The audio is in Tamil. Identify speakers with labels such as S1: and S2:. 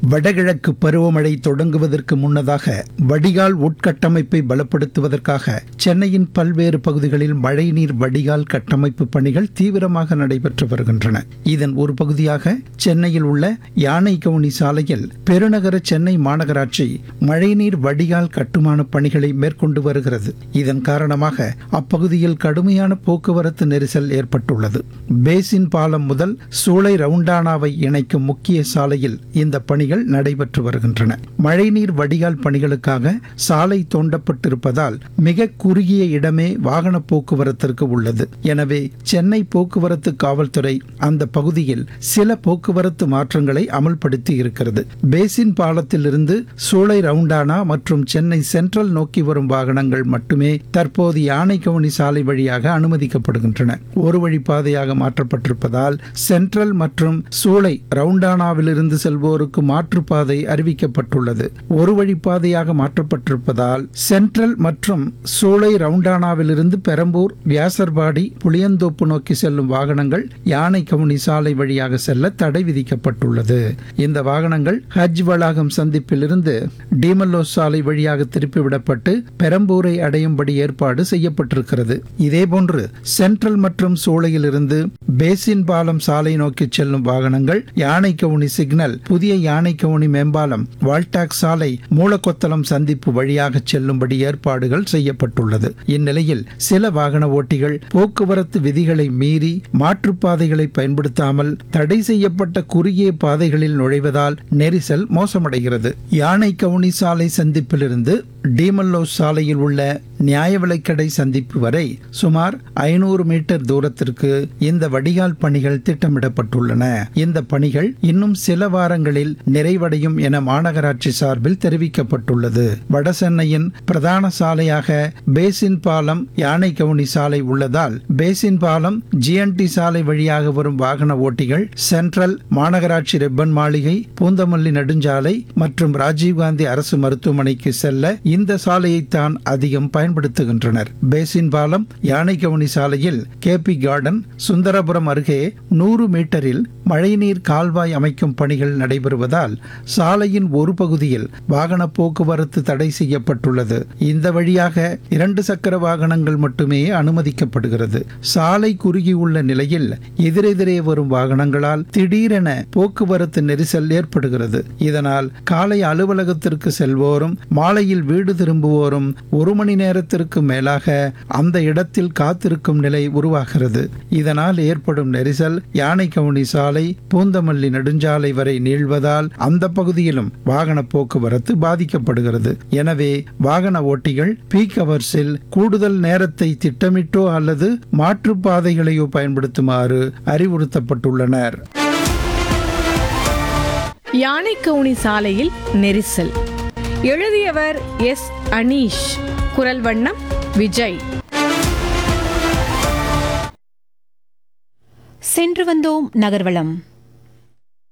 S1: வடகிழக்கு பருவமழை தொடங்குவதற்கு முன்னதாக வடிகால் உட்கட்டமைப்பை பலப்படுத்துவதற்காக சென்னையின் பல்வேறு பகுதிகளில் மழைநீர் வடிகால் கட்டமைப்பு பணிகள் தீவிரமாக நடைபெற்று வருகின்றன இதன் ஒரு பகுதியாக சென்னையில் உள்ள யானை கவுனி சாலையில் பெருநகர சென்னை மாநகராட்சி மழைநீர் வடிகால் கட்டுமான பணிகளை மேற்கொண்டு வருகிறது இதன் காரணமாக அப்பகுதியில் கடுமையான போக்குவரத்து நெரிசல் ஏற்பட்டுள்ளது பேசின் பாலம் முதல் சூளை ரவுண்டானாவை இணைக்கும் முக்கிய சாலையில் இந்த பணிகள் நடைபெற்று வருகின்றன மழைநீர் வடிகால் பணிகளுக்காக சாலை தோண்டப்பட்டிருப்பதால் மிக குறுகிய இடமே வாகன போக்குவரத்திற்கு உள்ளது எனவே சென்னை போக்குவரத்து காவல்துறை அந்த பகுதியில் சில போக்குவரத்து மாற்றங்களை அமல்படுத்தி இருக்கிறது பேசின் பாலத்திலிருந்து சூளை ரவுண்டானா மற்றும் சென்னை சென்ட்ரல் நோக்கி வரும் வாகனங்கள் மட்டுமே தற்போது யானைக்கவுனி சாலை வழியாக அனுமதிக்கப்படுகின்றன ஒரு வழி பாதையாக மாற்றப்பட்டிருப்பதால் சென்ட்ரல் மற்றும் சூளை ரவுண்டானாவிலிருந்து செல்வோருக்கு மாற்றுப்பாதை அறிவிக்கப்பட்டுள்ளது ஒரு வழி பாதையாக மாற்றப்பட்டிருப்பதால் சென்ட்ரல் மற்றும் சூளை ரவுண்டானாவிலிருந்து பெரம்பூர் வியாசர்பாடி புளியந்தோப்பு நோக்கி செல்லும் வாகனங்கள் யானை கவுனி சாலை வழியாக செல்ல தடை விதிக்கப்பட்டுள்ளது இந்த வாகனங்கள் ஹஜ் வளாகம் சந்திப்பிலிருந்து டீமல்லோ சாலை வழியாக திருப்பிவிடப்பட்டு பெரம்பூரை அடையும்படி ஏற்பாடு செய்யப்பட்டிருக்கிறது இதேபோன்று சென்ட்ரல் மற்றும் சூளையிலிருந்து பேசின் பாலம் சாலை நோக்கி செல்லும் வாகனங்கள் யானை கவுனி சிக்னல் புதிய யானை கவுனி மேம்பாலம் வால்டாக் சாலை மூலக்கொத்தளம் சந்திப்பு வழியாக செல்லும்படி ஏற்பாடுகள் செய்யப்பட்டுள்ளது இந்நிலையில் சில வாகன ஓட்டிகள் போக்குவரத்து விதிகளை மீறி மாற்றுப்பாதைகளை பயன்படுத்தாமல் தடை செய்யப்பட்ட குறுகிய பாதைகளில் நுழைவதால் நெரிசல் மோசமடைகிறது யானை கவுனி சாலை சந்திப்பிலிருந்து டீமல்லோ சாலையில் உள்ள நியாய விலைக்கடை சந்திப்பு வரை சுமார் ஐநூறு மீட்டர் தூரத்திற்கு இந்த வடிகால் பணிகள் திட்டமிடப்பட்டுள்ளன இந்த பணிகள் இன்னும் சில வாரங்களில் நிறைவடையும் என மாநகராட்சி சார்பில் தெரிவிக்கப்பட்டுள்ளது வடசென்னையின் பிரதான சாலையாக பேசின் பாலம் யானை கவுனி சாலை உள்ளதால் பேசின் பாலம் ஜிஎன்டி சாலை வழியாக வரும் வாகன ஓட்டிகள் சென்ட்ரல் மாநகராட்சி ரெப்பன் மாளிகை பூந்தமல்லி நெடுஞ்சாலை மற்றும் ராஜீவ்காந்தி அரசு மருத்துவமனைக்கு செல்ல இந்த சாலையைத்தான் அதிகம் பயன்படுத்துகின்றனர் பேசின் பாலம் யானைக்கவுனி சாலையில் கேபி கார்டன் சுந்தரபுரம் அருகே நூறு மீட்டரில் மழைநீர் கால்வாய் அமைக்கும் பணிகள் நடைபெறுவதால் சாலையின் ஒரு பகுதியில் வாகன போக்குவரத்து தடை செய்யப்பட்டுள்ளது இந்த வழியாக இரண்டு சக்கர வாகனங்கள் மட்டுமே அனுமதிக்கப்படுகிறது சாலை குறுகியுள்ள நிலையில் எதிரெதிரே வரும் வாகனங்களால் திடீரென போக்குவரத்து நெரிசல் ஏற்படுகிறது இதனால் காலை அலுவலகத்திற்கு செல்வோரும் மாலையில் வீடு திரும்புவோரும் ஒரு மணி நேரத்திற்கு மேலாக அந்த இடத்தில் காத்திருக்கும் நிலை உருவாகிறது இதனால் ஏற்படும் நெரிசல் யானைக்கவுனி சாலை பூந்தமல்லி நெடுஞ்சாலை வரை நீள்வதால் அந்த பகுதியிலும் வாகன போக்குவரத்து பாதிக்கப்படுகிறது எனவே வாகன ஓட்டிகள் பீக் அவர்ஸில் கூடுதல் நேரத்தை திட்டமிட்டோ அல்லது மாற்றுப்பாதைகளையோ பயன்படுத்துமாறு அறிவுறுத்தப்பட்டுள்ளனர்
S2: யானைக்கவுனி சாலையில் நெரிசல் எழுதியவர் எஸ் அனீஷ் குரல் வண்ணம் விஜய்
S3: சென்று வந்தோம் நகர்வளம்